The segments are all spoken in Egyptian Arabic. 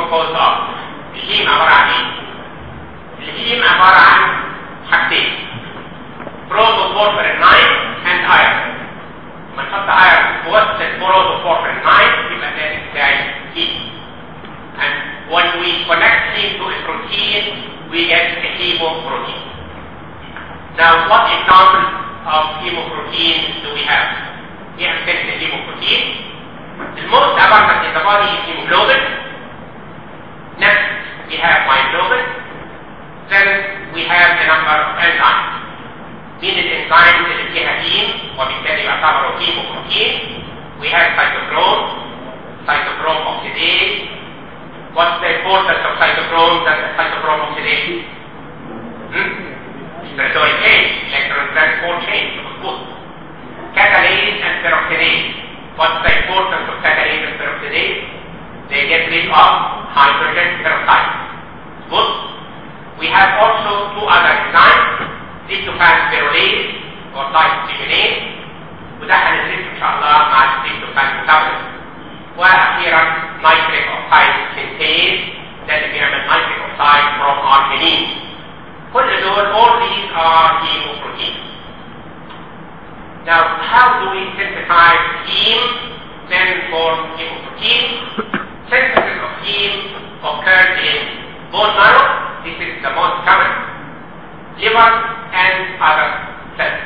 composed of الهيم عبارة عن ايه؟ الهيم عبارة عن حاجتين protoporphyrin 9 and iron لما نحط iron في وسط البروتوبورفرين 9 يبقى ده بتاعي هيم and when we connect heme to a protein we get a hemoprotein now what examples of hemoprotein do we have? Here I'm taking the hemoprotein. The most abundant in the body is hemoglobin. Next, we have myoglobin. Then we have a number of enzymes. من الانزيم اللي فيها هيم وبالتالي يعتبروا هيموبروتين we have cytochrome cytochrome oxidase what's the importance of cytochrome than the cytochrome oxidase hmm? respiratory change electron transport change مظبوط catalase and peroxidase what's the importance of catalase and peroxidase they get rid of hydrogen peroxide good we have also two other enzymes tryptophan or diethylcyclinase وده هندرسه ان شاء الله مع التريبتوفان ميتابوليزم واخيرا نيتريك اوكسايد سينتيز ده اللي بيعمل نيتريك اوكسايد فروم ارجينين كل دول all these are hemoproteins now how do we synthesize heme then form hemoprotein synthesis of heme occurs in bone marrow this is the most common liver and other cells.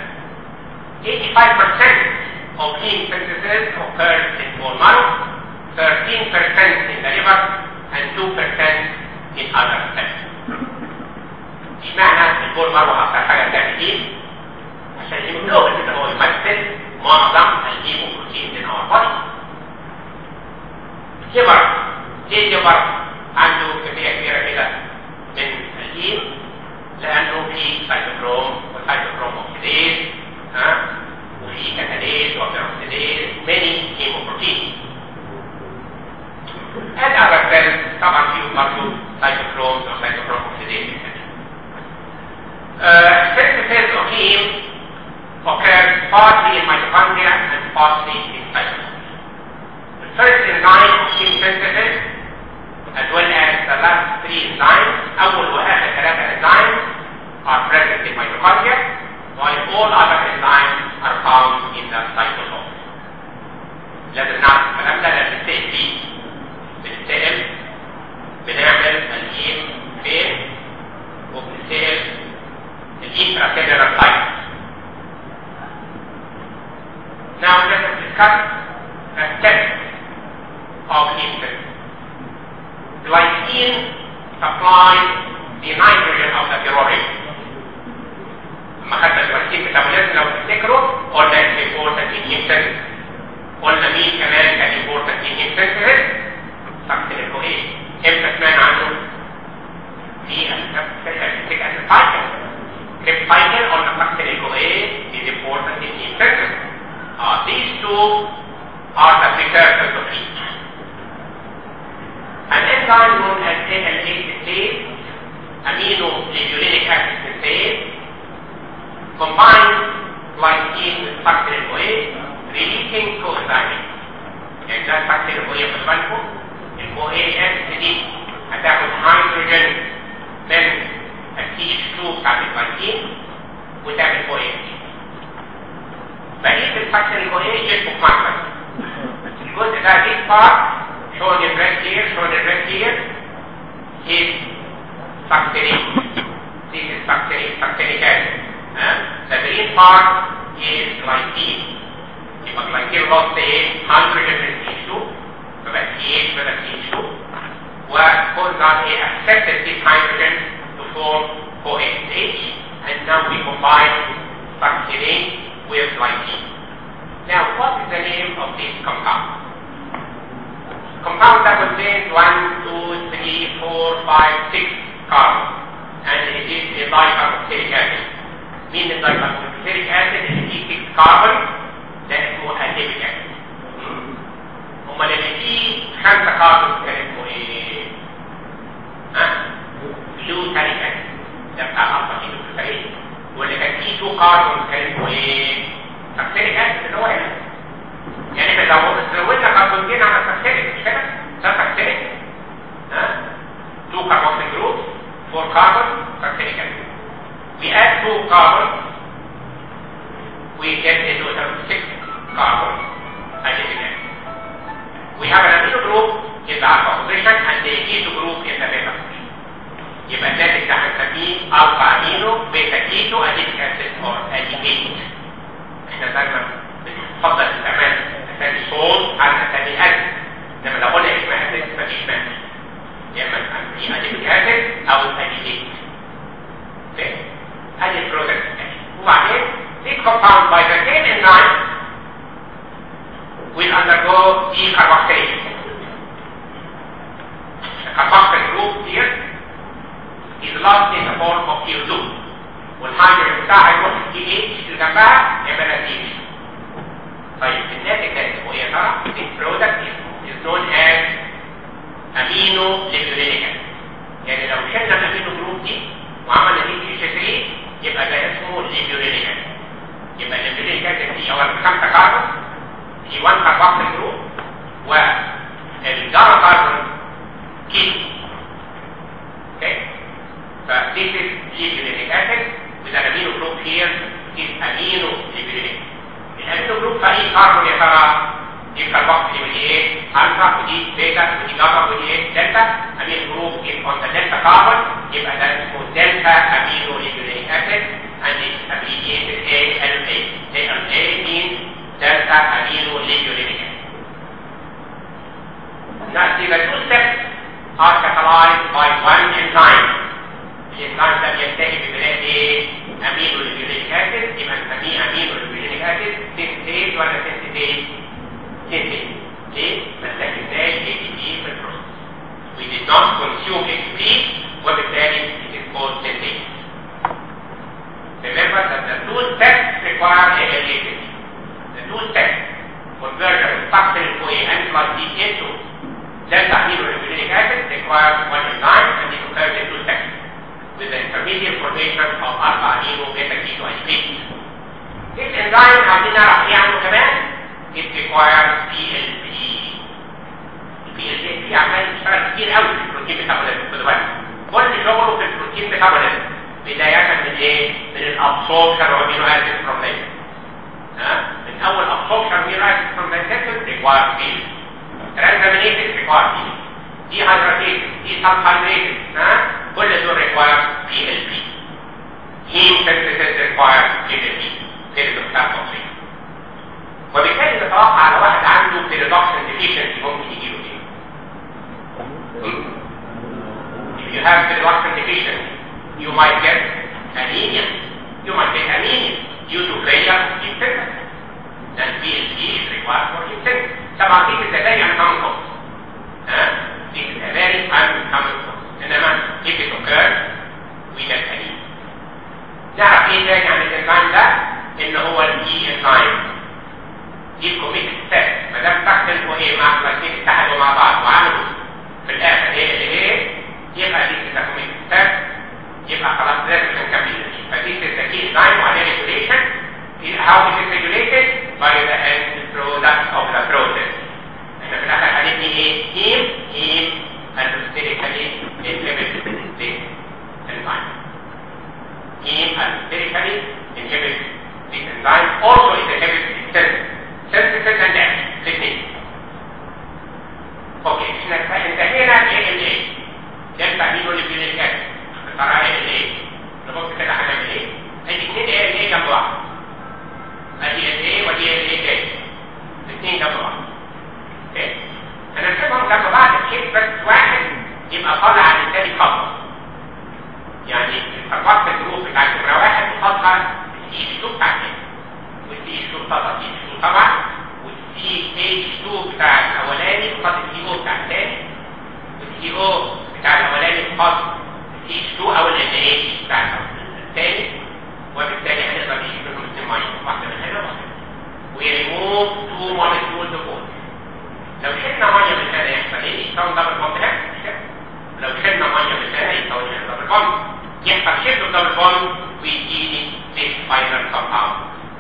85% of heme synthesis occurs in bone marrow, 13% in the liver, and 2% in other cells. اشمعنى البون مارو اكثر حاجه بتعمل ايه؟ عشان الهيموجلوبين اللي هو يمثل معظم الهيموبروتين in our body. ليفر ليه الليفر عنده كميه كبيره كده من الهيم؟ لانه في سايتوكروم وسايتوكروم اوكسيديز ها وفي كاتاليز وبيروكسيديز many hemoproteins and other cells طبعا فيهم برضه سايتوكروم وسايتوكروم اوكسيديز uh, synthesis of heme occurs partly in mitochondria and partly in cytoplasm. The first enzyme of heme synthesis as well as the last three enzymes, أول وآخر ثلاثة enzymes are present in mitochondria, while all other enzymes are found in the cytosol. لازم نعرف الكلام ده لازم نسأل فيه. بنسأل بنعمل الهيم فين وبنسأل الانتراسيلولار سايت. Now let us discuss the steps of heme synthesis. glycine supplies the nitrogen of the pyruvate. لما خدنا الجلايكين ميتابوليزم لو تفتكروا قلنا important in heme synthesis. قلنا مين كمان كان important in heme synthesis؟ سكتين الكوهين. امتى سمعنا عنه؟ في السيتيك اسيد سايكل. كيف سايكل قلنا سكتين الكوهين is important in heme synthesis. Uh, these two are the precursors of heme. An enzyme known as ALA synthase, amino linolenic acid synthase, combines glycine with succinate OA, releasing coenzyme. يعني ده succinate OA في بالكم ال OAS دي هتاخد هيدروجين من السي اتش 2 بتاعت الجلايكين وتعمل OAS. بقية السكتين OA يشبك مع بعض. الجزء ده دي part shown in red here, shown in red here, is succinate. This is succinate, succinic acid. Uh, the green part is glycine. يبقى glycine lost ايه؟ hydrogen من CH2 فبقى CH بدل CH2 وcoenzyme A accepted this hydrogen to form OH and now we combine succinate with glycine. Now what is the name of this compound? compound that contains 1, 2, 3, 4, 5, 6 carbons and it is a dicarboxylic acid. مين الدايكاربوكسيليك acid اللي فيه 6 carbon ده اسمه adipic acid. امال اللي فيه 5 carbon كان اسمه ايه؟ ها؟ glutaric acid ده بتاع الالفا كيتوكسيليك واللي كان فيه 2 carbon كان اسمه ايه؟ سكسيليك acid اللي هو هنا يعني احنا لو زودنا كربونتين على سكسيليك مش كده؟ ده سكسيليك ها؟ we get into a six carbon acidic acid. We have an amino group in the alpha position and the keto group in the beta position. يبقى الناتج ده هنسميه الفا امينو بيتا كيتو اديك اسيد اور اديكيت احنا دايما بنفضل استعمال اسامي صوت عن اسامي اسيد انما لو قلنا اسم اسيد مفيش مانع يا اما نسميه اديك اسيد او اديكيت اوكي ادي البرودكت وبعدين this compound by the same enzyme will undergo decarboxylation the carboxyl group here is lost in the form of CO2 والهيدروجين بتاعها يروح الدي اتش اللي جنبها يبقى نتيجه طيب الناتج ده اسمه ايه يا ترى؟ this product is, is known as amino lipidic acid يعني لو شلنا الامينو جروب دي وعملنا دي اتش 3 يبقى ده اسمه lipidic acid يبقى الليبيديك اسيد دي اول خمسه كاربون في 1 كاربوكسيل جروب والجارا كاربون كيتو okay So this is lipidic acid with an amino group here is amino lipidic. الامينو جروب في اي كاربون يا ترى دي كاربوكسيل ودي ايه الفا ودي بيتا ودي جاما ودي ايه دلتا امينو جروب is on the delta carbon يبقى ده اسمه دلتا امينو lipidic acid and it's abbreviated ALA. ALA means delta amino lipidic acid. Now the two steps are catalyzed by one enzyme الانزيم ده بينتهي ببناء ايه؟ امينو ليبيوليك اسيد يبقى نسميه امينو ليبيوليك اسيد سينتيز ولا سينتيز؟ سينتيز ليه؟ ما استخدمناش اي تي بي في البروسيس. We did not consume ATP وبالتالي it is called synthase. Remember that the two steps require ALA The two steps conversion of functional CoA and plus D into delta amino lipidinic acid requires one enzyme and it occurs in two steps. with the intermediate formation of alpha amino beta keto acidic. This enzyme عايزين نعرف ايه عنه كمان it requires PLP. PLP عمال يشتغل كتير قوي في البروتين ميتابوليزم خد بالك. كل شغله في البروتين ميتابوليزم بداية من ايه؟ من الابسوربشن of amino acids from them. ها؟ من اول absorption of amino acids from the intestine requires PLP. Transaminases require PLP. dehydrated, desulfinated, ها؟ كل دول require PLP. Heme synthesis require PLP. Pyridoxal toxin. وبالتالي نتوقع على واحد عنده pyridoxal deficiency ممكن يجيله ايه؟ If you have pyridoxal deficiency, you might get anemia. You might get anemia due to failure of heme synthesis. Then PLP is required for heme synthesis. طبعا دي بتتبين uncommon cause. ها؟ This is a very uncommon cause. انما if it occurs we get anemia. نعرف ايه تاني عن الانزيم ده؟ ان هو الاي انزيم. دي الكوميتد ستيب ما دام تحت ايه مع الاثنين اتحدوا مع بعض وعملوا في الاخر ايه اللي ايه يبقى دي كده كوميتد ستيب يبقى خلاص لازم نكمل فدي التكييف انزيم وعليه ريجوليشن how it is regulated by the end product of the process. احنا في الاخر هنبني ايه؟ هيم هيم allosterically inhibit this enzyme. Heme allosterically inhibit this enzyme also it inhibits synthesis. Synthesis and action. الاثنين. اوكي احنا انتهينا ب ALA. دلتا امينو ليبيوليك اسيد. ترى ALA. نبص كده هنعمل ايه؟ ادي اثنين ALA جنب بعض. ادي ALA ودي ALA تاني. الاثنين جنب بعض. اوكي؟ هنرسمهم جنب بعض بحيث بس واحد يبقى طالع عن الثاني خطوه يعني الاربعه الجروب بتاع نمره واحد خطها السي اتش 2 بتاع الثاني والسي اتش 2 خطها سي اتش 2 طبعا والسي اتش 2 بتاع الاولاني خط السي او بتاع الثاني والسي او بتاع الاولاني خط السي اتش 2 او ال اتش بتاع الثاني وبالتالي هنقدر نشيل منهم اثنين ميه واحده من هنا وواحده ويريموف تو مولكيولز اوف لو شلنا ميه من هنا يحصل ايه؟ يكون دبل بوند هنا لو شلنا ميه من هنا يكون هنا دبل بوند يحصل شيفت دبل بوند ويجيني this final compound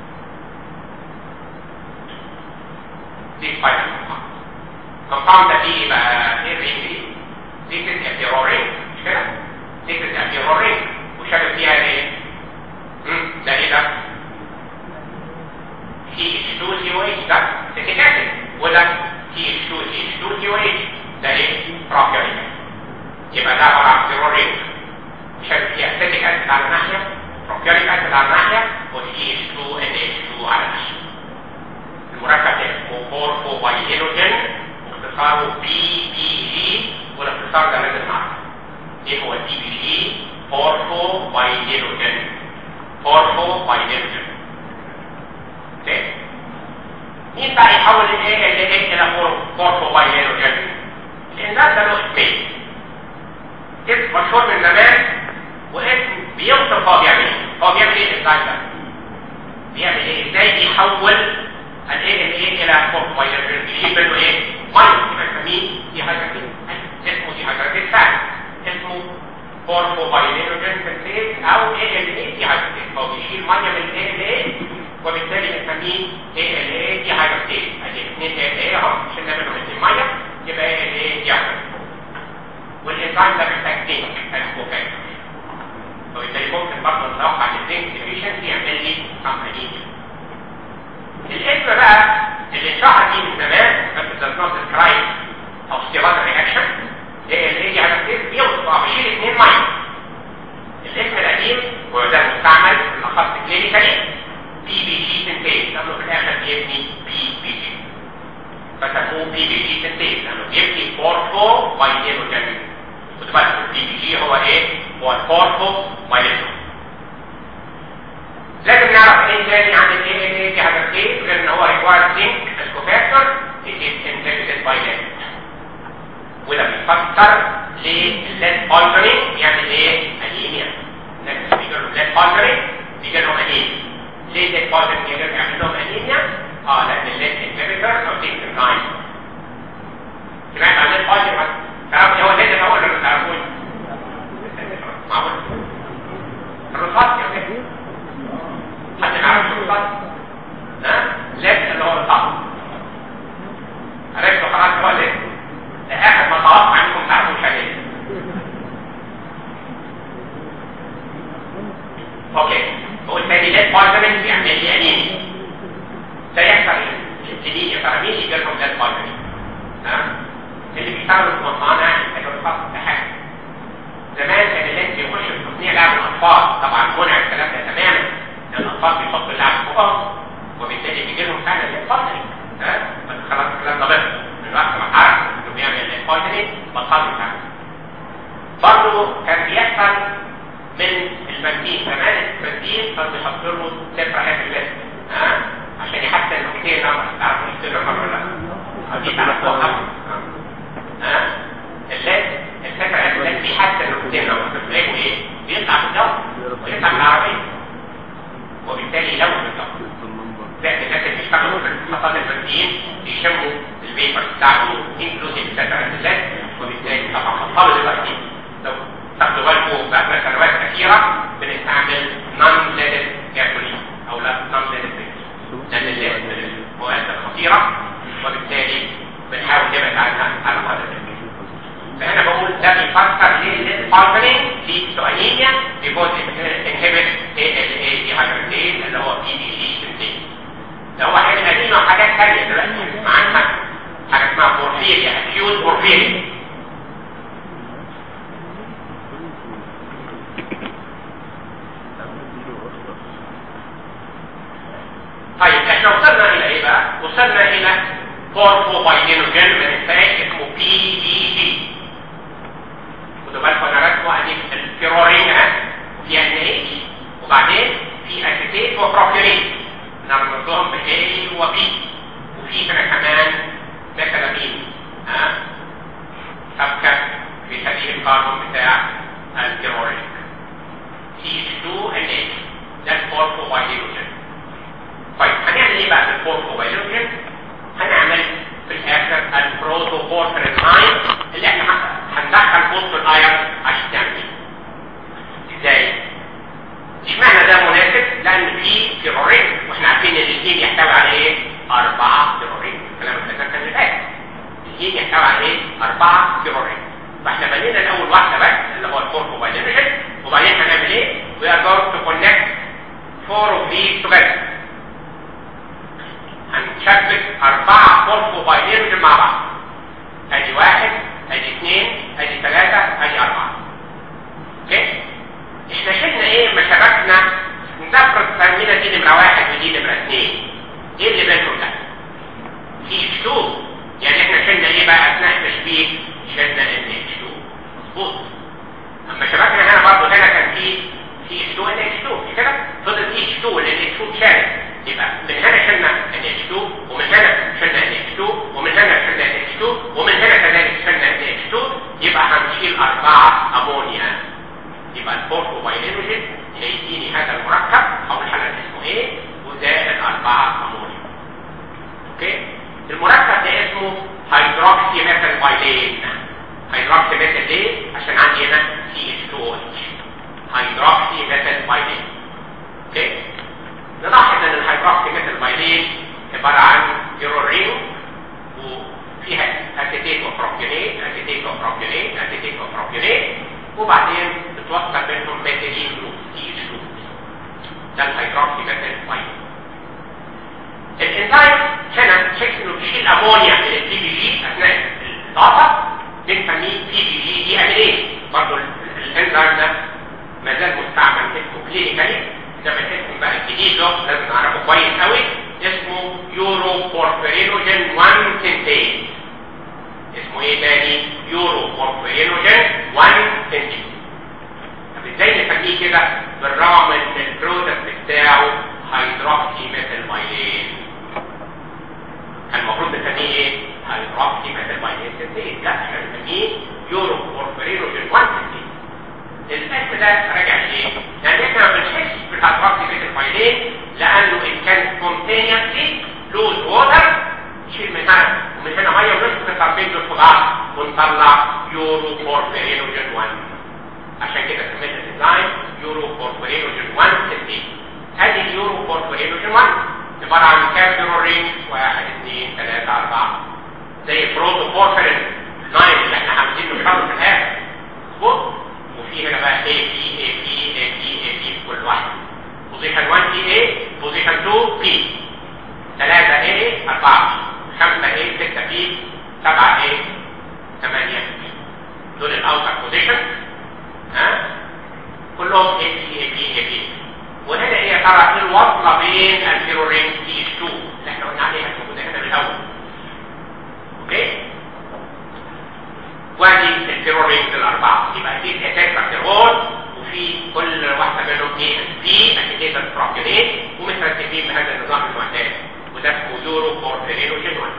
this final compound compound ده فيه بقى ايه الرينج دي؟ this is a pure ring مش كده؟ this is a pure ring وشابك فيها ايه؟ ده ايه ده؟ 2 سي او اتش ده سيتيك اسيد وده تي اتش 2 سي اتش 2 سي او اتش ده ايه بروبيوليك يبقى ده عباره عن كلورين شكل اسيتيك اسيد على ناحيه بروبيوليك اسيد على ناحيه وتي اتش 2 ان اتش 2 على ناحيه المركب ده فورفو بايلوجين اختصاره بي بي جي والاختصار ده لازم نعرفه ايه هو البي بي جي فورفو بايلوجين فورفو بايلوجين اوكي مين بقى يحول الايه اللي ايه الى فورفو بايلوجين لان ده ده له اسمين اسم مشهور من زمان واسم بيوصف هو بيعمل ايه هو بيعمل ايه الانزيم ده بيعمل ايه ازاي يحول الايه الايه الى فورفو بايلوجين بيجيب منه ايه ميه يبقى نسميه دي هيدروجين اسمه دي هيدروجين فات اسمه فورفوبايلينوجين سنتيز او اي ال اي دي هيدروجين هو بيشيل ميه من الاي ال اي وبالتالي بنسميه اي ال اي دي هيدروجين ادي اثنين اي ال اي اهو شلنا منهم اثنين ميه يبقى اي ال اي دي هيدروجين والانزيم ده محتاج زنك الكوفاكتور وبالتالي ممكن برضه نتوقع ان الزنك ديفيشنسي يعمل لي سامبلينيا الاسم بقى اللي اتشهر فيه من زمان بس does not describe oxidative reaction هي اللي هي هتكتب بيوصف بيشيل اثنين ميه الاسم القديم وده مستعمل بالاخص كلينيكالي بي بي جي سنتيز لانه في الاخر بيبني بي بي جي فسموه بي بي جي سنتيز لانه بيبني فورفو بايلينوجين خدوا بالكم البي بي جي هو ايه؟ هو الفورفو بايلينوجين لازم نعرف ايه تاني عن الايه ايه دي هتكتب غير ان هو ريكواير زنك الكوفاكتور it is inhibited by lead وده بيفكر للليد بويزنينج بيعمل ايه؟ انيميا الناس بيجي لهم ليد بويزنينج بيجي لهم انيميا ليه الليد بويزنينج بيعمل لهم انيميا؟ اه لان الليد انهبيتور او تيك انزايم سمعت عن الليد بويزنينج تعرف هو الليد الاول ولا ما تعرفوش؟ معقول الرصاص يا ولد حد يعرف الرصاص؟ ها؟ ليد اللي هو الرصاص عرفتوا خلاص هو الليد ده اخر ما توقع انكم تعرفوا شيء اوكي هو تاني ليد بويزنينج بيعمل لي انيميا ده يحصل الانسولين فاهمين يجي لهم ليد بويزنينج ها اللي بيشتغلوا في مصانع يحتاجوا الفحص ده حاجه زمان كان الليد بيخش في تصنيع لعب الاطفال طبعا منع الكلام ده تماما لان الاطفال بيحطوا اللعب فوقهم وبالتالي بيجي لهم فعلا ليد بويزنينج ها بس خلاص الكلام ده بس من وقت ما عرف انه بيعمل البويزنينج بطل يتعمل برضه كان بيحصل من البنزين زمان البنزين كان بيحط له صفر هي في الليست ها عشان يحسن الاوكتين نمبر تعرفوا الاوكتين نمبر ولا لا؟ دي تعرفوها ها الليست الصفر هي في الليست بيحسن الاوكتين نمبر بتلاقوا ايه؟ بيطلع في الجو ويطلع من العربيه وبالتالي يلون الجو زائد الناس اللي بيشتغلوا في محطات البنزين بيشموا الفيبر بتاعته انكلوسيف الساترات وبالتالي طبعا بطلوا دلوقتي لو تاخدوا بالكم بقى سنوات كثيره بنستعمل نون ليدد جاسولين او لا نون ليدد لان الليد من المواد الخطيره وبالتالي بنحاول نبعد عنها على قدر الامكان فهنا بقول ده بيفسر ليه الليد بارتنينج leads to anemia because it inhibits ALA dehydrogenase اللي هو PDG synthase ده هو حاجات قديمه وحاجات ثانيه دلوقتي هنسمع عنها حاجه اسمها بورفيريا اكيوت بورفيريا طيب احنا وصلنا الى ايه بقى؟ وصلنا الى بورفوبايدينوجين ما ننساش اسمه بي دي جي خدوا بالكم انا رسمه ادي الفيرورين ها وفي ان اتش وبعدين في اسيتيت وبروبيولين نربط لهم ب A و B وفي هنا كمان ميثالامين ها سبكة في سبيل الكربون بتاع الكيروريك CH2NH ده الفورفوبايلوجين طيب هنعمل ايه بقى في الفورفوبايلوجين؟ هنعمل في الاخر البروتوبورفرين ايون اللي احنا هندخل فوسفور ايون عشان نعمل ايه؟ ازاي؟ اشمعنى ده مناسب؟ لان في كيرورين واحنا عارفين ان الهيم يحتوي على ايه؟ اربعة كيرورين الكلام اللي كان اللي فات الهيم يحتوي على ايه؟ اربعة كيرورين فاحنا بنينا الاول واحده بس اللي هو الفورفوبايلوجين وبعدين هنعمل ايه؟ We are going to connect four of these together بيشبك اربعة فورفوبايلينوجين مع بعض ادي واحد ادي اثنين ادي ثلاثة ادي اربعة اوكي احنا شلنا ايه ما شبكنا نفرض سمينا دي نمرة واحد ودي نمرة اثنين ايه اللي بينهم ده في اتش 2 يعني احنا شلنا ايه بقى اثناء التشبيك شلنا ان اتش 2 مظبوط اما شبكنا هنا برضه هنا كان في في اتش 2 ان اتش 2 مش كده فضل اتش 2 لان اتش 2 شارك يبقى من هنا شلنا ان اتش 2 ومن هنا شلنا ان اتش 2 ومن هنا شلنا ان اتش 2 ومن هنا كذلك شلنا ان اتش 2 يبقى هنشيل اربعه امونيا يبقى البورفوبايلينوجين يديني هذا المركب او الحلقه اسمه ايه وزائد اربعه امونيا اوكي المركب ده اسمه هيدروكسي ميثيل بايلين هيدروكسي ميثيل ليه عشان عندي هنا سي اتش 2 او اتش هيدروكسي ميثيل بايلين اوكي نلاحظ ان الهيدروكسي ميثيل بايلين عباره عن ايرورين وفيها اسيتيت وبروبيونيت اسيتيت وبروبيونيت اسيتيت وبروبيونيت وبعدين بتوصل بينهم ميثيلين جروب سي اتش 2 ده الهيدروكسي ميثيل بايلين الانزيم هنا شكل انه بيشيل امونيا من البي بي جي اثناء الاضافه بنسميه بي بي جي دي اميليز برضه الانزيم ده ما زال مستعمل اسمه كلينيكالي ده من اسم بقى الجديد له لازم نعرفه كويس قوي اسمه يورو بورفيرينوجين 1 سنتيز اسمه ايه تاني يورو بورفيرينوجين 1 سنتيز طب ازاي نسميه كده بالرغم ان البرودكت بتاعه هيدروكسي ميثيل بايلين كان المفروض نسميه ايه هيدروكسي ميثيل بايلين سنتيز لا احنا بنسميه يورو بورفيرينوجين 1 سنتيز الاسم ده راجع ليه لان احنا ما بنحسش بالهيدروكسي ميثيل بايلين لانه ان كان سبونتينيوسلي لوز ووتر نشيل من هنا ومن هنا ميه ونشفط الطرفين دول في بعض ونطلع يورو بورفيرينوجين 1 عشان كده سميت الديزاين يورو بورفيرينوجين 1 سنتيز ادي اليورو بورفيرينوجين 1 عباره عن كام يورو رينج 1 2 3 4 زي البروتو بورفيرين 9 اللي احنا عاملينه نشرحه في الاخر مظبوط وفي هنا بقى A B A B A B A B في كل واحده بوزيشن 1 دي A بوزيشن 2 B 3 A 4 B 5 A 6 B 7 A 8 B دول الاوتر بوزيشن ها كلهم A B A B A B وهنا ايه يا ترى ايه الوصله بين الفيرورين تي 2 اللي احنا قلنا عليها موجوده هنا من الاول اوكي وادي الفيرورين الاربعه يبقى دي تتراكتيرون وفي كل واحده منهم ايه بي اسيتيتال بروبيونيت ومترتبين بهذا النظام المعتاد وده اسمه يورو بورفيرينوجين 1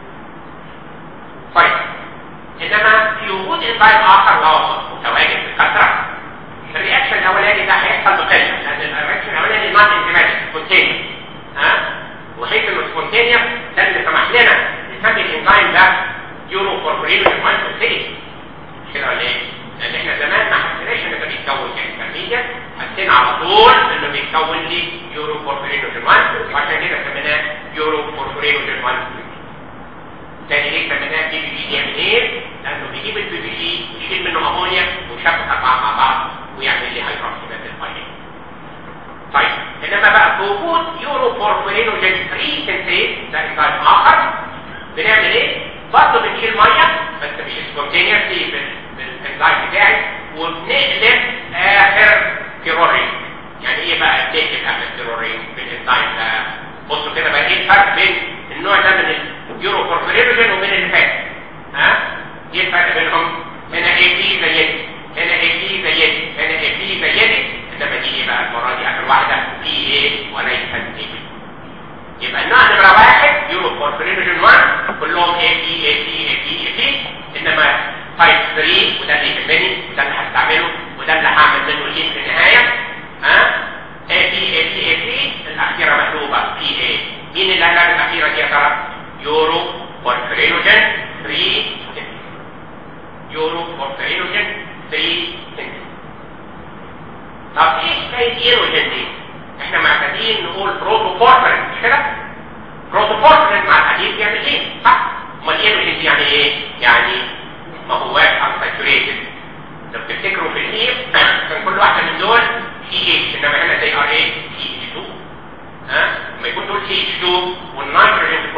طيب انما في وجود انزيم اخر وهو متواجد بكثره الرياكشن الاولاني ده هيحصل بقله لان الرياكشن الاولاني نون انزيماتيك سبونتينيوس ها وحيث انه سبونتينيوس ده اللي سمح لنا نسمي الانزيم ده يورو كوربورينوجين 1 سنتيز كده ولا ايه؟ لان احنا زمان ما حسيناش ان ده بيتكون كانترميديت حسينا على طول انه بيتكون لي يورو كوربورينوجين 1 وعشان كده سميناه يورو كوربورينوجين 1 تاني ليه سميناه بي بي جي يعمل ايه؟ لانه بيجيب البي بي جي يشيل منه امونيا ويشبك اربعه مع بعض ويعمل لي هيدروكسي ميثيل بايلين طيب انما بقى بوجود يورو بورفيرينوجين 3 سنتيز ده انزيم اخر بنعمل ايه؟ برضه بنشيل ميه بس مش سبونتينيوسلي بالانزيم بتاعي وبنقلب اخر كيرورين يعني ايه بقى بنقلب اخر كيرورين بالانزيم ده بصوا كده بقى ايه الفرق بين النوع ده من اليورو بورفيرينوجين وبين اللي فات ها؟ ايه الفرق بينهم؟ هنا ايه بي زي دي هنا ايه بي زي دي هنا ايه بي زي دي انما دي ايه بقى المره دي اخر واحده بي ايه وليس دي يبقى النوع نمره واحد يورو بورفيرينوجين 1 كلهم اي بي اي بي اي بي اي بي انما تايب 3 وده اللي يهمني وده اللي هستعمله وده اللي هعمل منه ليه في النهايه ها اي بي اي بي اي بي الاخيره مقلوبه بي اي مين اللي قال الاخيره دي يا ترى يورو بورفيرينوجين 3 يورو بورفيرينوجين 3 طب ايه حكايه ايروجين دي احنا معتادين نقول بروتوبورفرين مش كده بروتوبورفرين مع الحديد بيعمل ايه صح امال ايروجين دي يعني ايه يعني ما هواش انساتوريتد لو تفتكروا في الهيم كان كل واحده من دول سي اتش انما هنا زي ار اي سي اتش 2 ها لما يكون دول سي اتش 2 والنيتروجين كلهم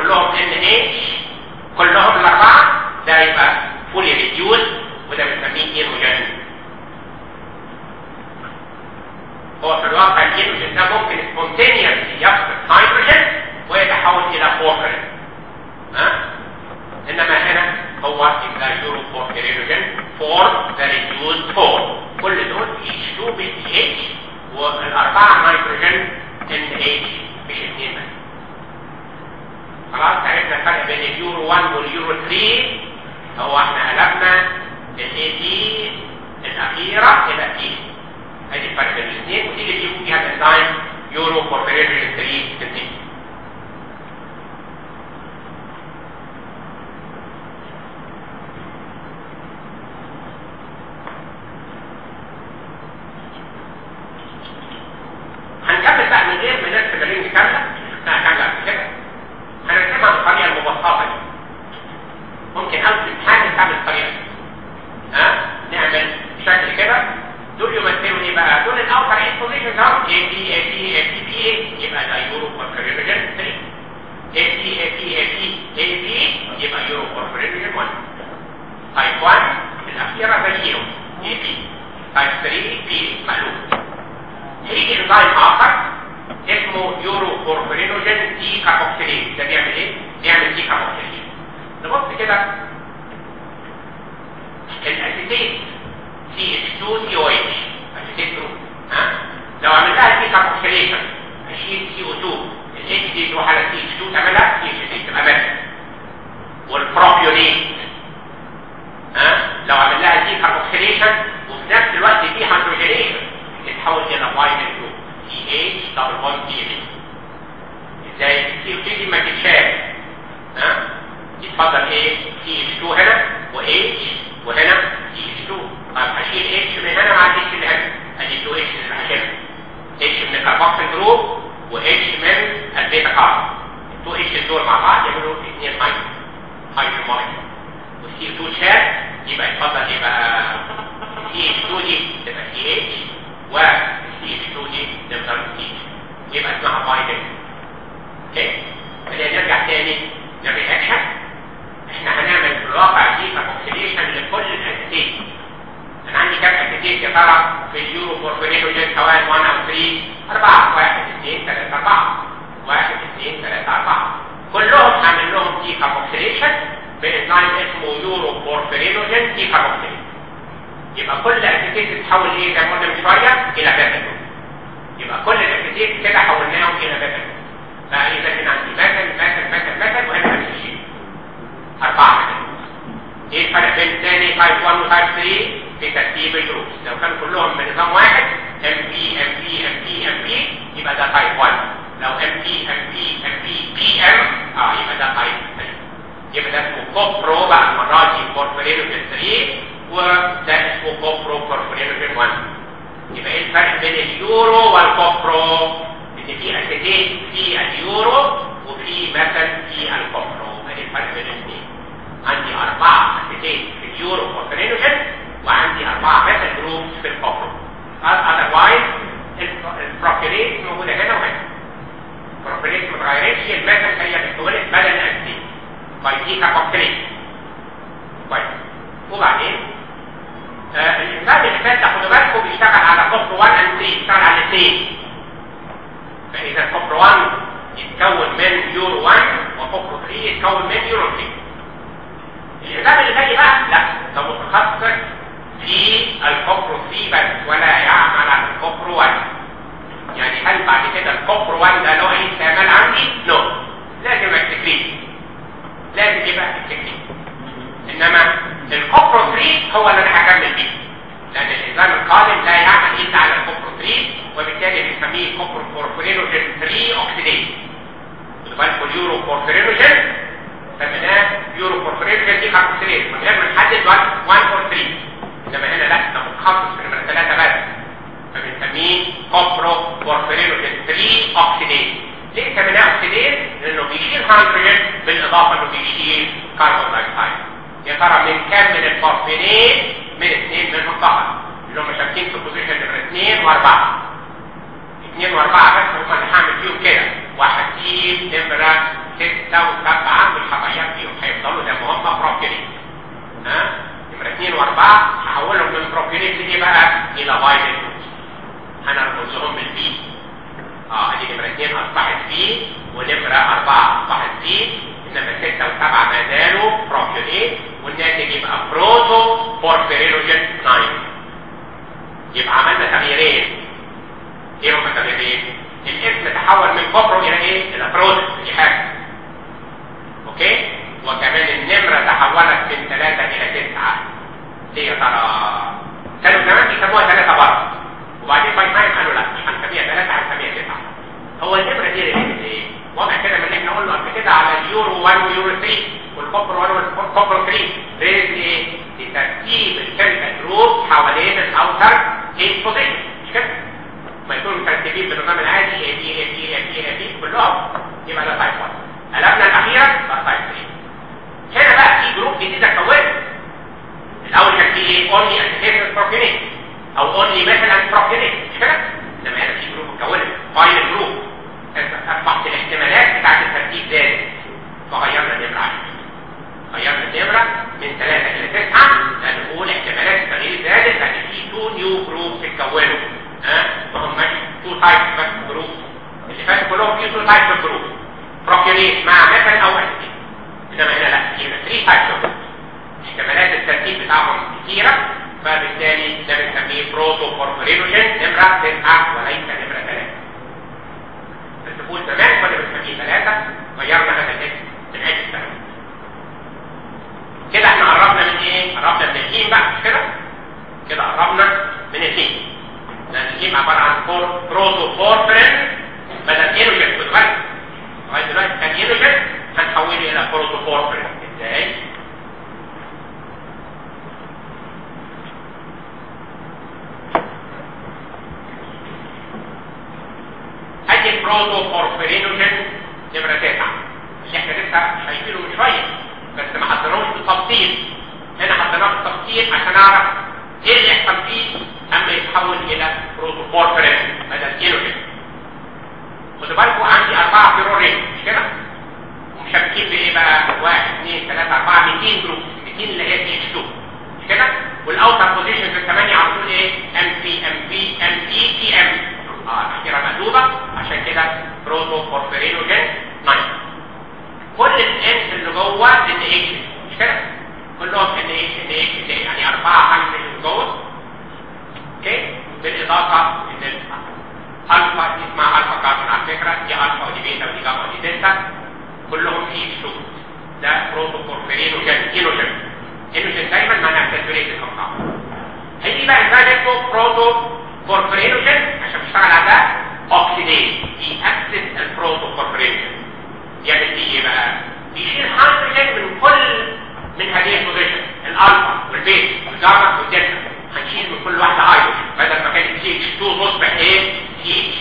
كلهم ان اتش كلهم الاربعه ده يبقى فولي ريديوس وده بنسميه ايروجين هو في الواقع الايروجين ده ممكن سبونتينيوسلي يفقد هيدروجين ويتحول الى فورفرين ها انما هنا هو يبقى يورو فور هيدروجين فور ذا ريديوس فور كل دول اتش 2 بي اتش والاربعه نيتروجين ان اتش مش اثنين بس خلاص عرفنا الفرق بين اليورو 1 واليورو 3 هو احنا قلبنا الاي دي الاخيره الى اي ادي الفرق بين الاثنين وتيجي تجيبوا فيها الانزيم يورو فورفيريشن 3 تنتهي هنكمل بقى من غير ما نرسم الرينج كامله شفناها كامله قبل كده هنرسمها بالطريقه المبسطه دي ممكن ارسم حاجه تعمل الطريقه دي ها نعمل شكل كده دول يمثلوا ايه بقى دول الاوتر ايه بوزيشن اهو اي بي اي بي اي بي بي اي يبقى ده يورو كونفريجن 3 اي بي اي بي اي بي اي بي يبقى يورو كونفريجن 1 تايب 1 الاخيره ده زيرو اي بي تايب 3 بي مقلوب يجي انزيم اخر اسمه يورو كوربرينوجين دي كاربوكسيليز ده بيعمل ايه؟ بيعمل دي كاربوكسيليز نبص كده الاسيتيت سي اتش 2 سي او اتش اسيتيت جروب ها لو عمل لها دي كاربوكسيليشن اشيل سي او 2 الاتش دي تروح على سي اتش 2 تعملها سي اتش 2 تبقى بس والبروبيونيت ها لو عمل لها دي كاربوكسيليشن وفي نفس الوقت في هيدروجينيشن يتحول الى فاينل جروب سي اتش دبل بوند سي اتش ازاي السي او دي ما تتشال ها يتفضل ايه سي اتش 2 هنا و اتش وهنا سي اتش 2 طب هشيل اتش من هنا مع اتش اللي هنا ادي 2 اتش اللي هشيلها اتش من الكربوكسيل جروب و اتش من البيتا كارب 2 اتش دول مع بعض يعملوا اثنين هيدروجين هيدروجين مولكيول والسي 2 شال يبقى يتفضل يبقى سي اتش 2 دي تبقى سي اتش والسي اتش 2 دي نفضل سي يبقى اسمها باينل اوكي خلينا نرجع تاني للرياكشن احنا هنعمل في الواقع دي كاربوكسيليشن لكل الاسيتيت انا عندي كام اسيتيت يا ترى في اليورو فورفينيتوجين سواء 1 او 3 4 1 2 3 4 1 2 3 4 كلهم هعمل لهم دي كاربوكسيليشن بانزيم اسمه يورو فورفينيتوجين دي كاربوكسيليشن يبقى كل اسيتيت تتحول ايه زي ما قلنا من شويه الى بيتا يبقى كل الاسيتيت كده حولناهم الى بيتا بقى اذا كان عندي مثل مثل مثل مثل وهنا نفس الشيء أربعة ايه الفرق بين ثاني تايب 1 وتايب 3 في ترتيب الجروبس لو كانوا كلهم من نظام واحد ام بي ام بي ام بي ام بي يبقى ده تايب 1 لو ام بي ام بي ام بي بي ام اه يبقى ده تايب 3 يبقى ده اسمه كوبرو بقى المرة دي كوربورينوجين 3 وده اسمه كوبرو كوربورينوجين 1 يبقى ايه الفرق بين اليورو والكوبرو ان في اسيتيت في اليورو وفي مثل في الكوبرو ادي الفرق بين الاثنين عندي اربعه اسيتيت في اليورو كوربورينوجين وعندي اربعه مثل جروبس في الكوبرو اذروايز البروبيليت موجوده هنا وهنا البروبيليت ما اتغيرتش المثل هي بتتولد بدل الاسيتيت طيب دي كوكتيل طيب وبعدين آه الانسان اللي فات خدوا بالكم بيشتغل على كفر 1 and 3 بيشتغل على الاثنين فاذا كفر 1 يتكون من يورو 1 وكفر 3 يتكون من يورو 3 الانسان اللي جاي بقى لا ده متخصص في الكفر 3 بس ولا يعمل على الكفر 1 يعني هل بعد كده الكفر 1 ده له اي استعمال عندي؟ نو no. لازم التكليف لازم يبقى التكليف انما الكوبرو 3 هو اللي انا هكمل بيه لان الانزيم القادم لا يعمل الا على الكوبرو 3 وبالتالي بنسميه كوبرو فورفورينوجين 3 اوكسيديز بالكم اليورو فورفورينوجين سميناه يورو فورفورينوجين دي كاربوكسيليز من غير ما نحدد 1 اور 3 انما هنا لا ده متخصص في نمره 3 بس فبنسميه كوبرو فورفورينوجين 3 اوكسيديز ليه سميناه اوكسيديز؟ لانه بيشيل هيدروجين بالاضافه انه بيشيل كربون دايوكسيد يا ترى من كام من الفورفينين من اثنين منهم فقط اللي هم شاكين في بوزيشن نمره اثنين واربعه اثنين واربعه بس هم اللي هعمل فيهم كده وهسيب نمره ستة وسبعة مش هغير فيهم هيفضلوا زي ما هم بروبيونيت ها نمرة اثنين واربعة هحولهم من بروبيونيت لايه بقى؟ الى فايتال هنرمزهم بالبي اه ادي نمرة اثنين اصبحت بي ونمرة اربعة اصبحت بي انما ستة وسبعة ما زالوا بروبيونيت والناتج يبقى بروتو بورفيرينوجين 9 يبقى عملنا تغييرين ايه هما التغييرين؟ الاسم تحول من كوبرو الى ايه؟ الى بروتو دي حاجة اوكي؟ وكمان النمرة تحولت من ثلاثة الى تسعة ليه يا ترى؟ كانوا زمان بيسموها ثلاثة برضه وبعدين باي تايم قالوا لا مش هنسميها ثلاثة هنسميها تسعة هو النمرة دي ريليتد ايه؟ واضح كده من اللي احنا قلنا قبل كده على اليورو 1 ويورو 3 والكوبر 1 والكوبر 3 ريليتد ايه؟ لترتيب الكيميكال جروب حوالين الاوتر ايه بوزيشن مش كده؟ ما يكونوا مترتبين بالنظام العادي اي بي اي بي اي بي اي بي كلهم يبقى ده تايب 1 قلبنا الاخيره بقى تايب 3 هنا بقى في جروب جديد اتكون الاول كان في ايه؟ اونلي انتيتيف بروتينيت او اونلي ميثل اند بروتينيت مش كده؟ انما هنا في جروب اتكونت فاينل جروب اصبحت الاحتمالات بتاعت الترتيب زادت فغيرنا النمره عليه غيرنا النمره من 3 الى 9 لنقول احتمالات التغيير زادت لان في تو نيو جروبس اتكونوا ها ما هماش تو تايبس بس جروب اللي فاتوا كلهم في تو تايبس جروب بروكيوليت مع مثل او اسيد انما هنا لا في 3 تايبس احتمالات الترتيب بتاعهم كثيره فبالتالي ده بنسميه بروتو بورفيرينوجين نمره 9 وليس نمره 3 بس تقول زمان كنا بنسميه 3 غيرنا هذا الاسم من اجل التغيير كده احنا قربنا من ايه؟ قربنا من الهيم بقى مش كده؟ كده قربنا من الهيم لان الهيم عباره عن فور بروتو فورفرين بدل ايروجين بتغير لغايه دلوقتي كان ايروجين هنحوله الى بروتو فورفرين ازاي؟ ادي البروتو فورفرينوجين نمره 9 اللي احنا لسه شايفينه من شويه بس ما حطيناهوش بالتفصيل هنا حطيناه بالتفصيل عشان اعرف ايه اللي يحصل فيه اما يتحول الى بروتوفورفرين بدل كيلوجين خدوا بالكم عندي اربعه فيرورين مش كده ومشابكين بايه بقى 1 2 3 4 200 جروب 200 اللي هي تي اتش 2 مش كده والاوتر بوزيشن في الثمانيه على طول ايه ام بي ام بي ام بي تي ام اه الاخيره مقلوبه عشان كده بروتوفورفرينوجين 9 كل الانس اللي جوه ان اتش مش كده كلهم ان اتش ان اتش يعني اربعه هيدروجين جوه اوكي بالاضافه ان الفا دي اسمها الفا كاربون على فكره دي الفا ودي بيتا ودي جاما ودي دلتا كلهم في اتش ده بروتوفورفرينوجين اينوجين اينوجين دايما معناها ساتوريتد كومباوند هيجي بقى ازاي اسمه بروتوفورفرينوجين عشان بيشتغل على ده اوكسيديز يأكسد البروتوفورفرينوجين يعمل فيه ايه بقى بيشيل هيدروجين من كل من هذه البوزيشن الالفا والبيتا والجاما والدلتا هنشيل من كل واحده هيدروجين بدل ما كانت سي اتش 2 تصبح ايه سي اتش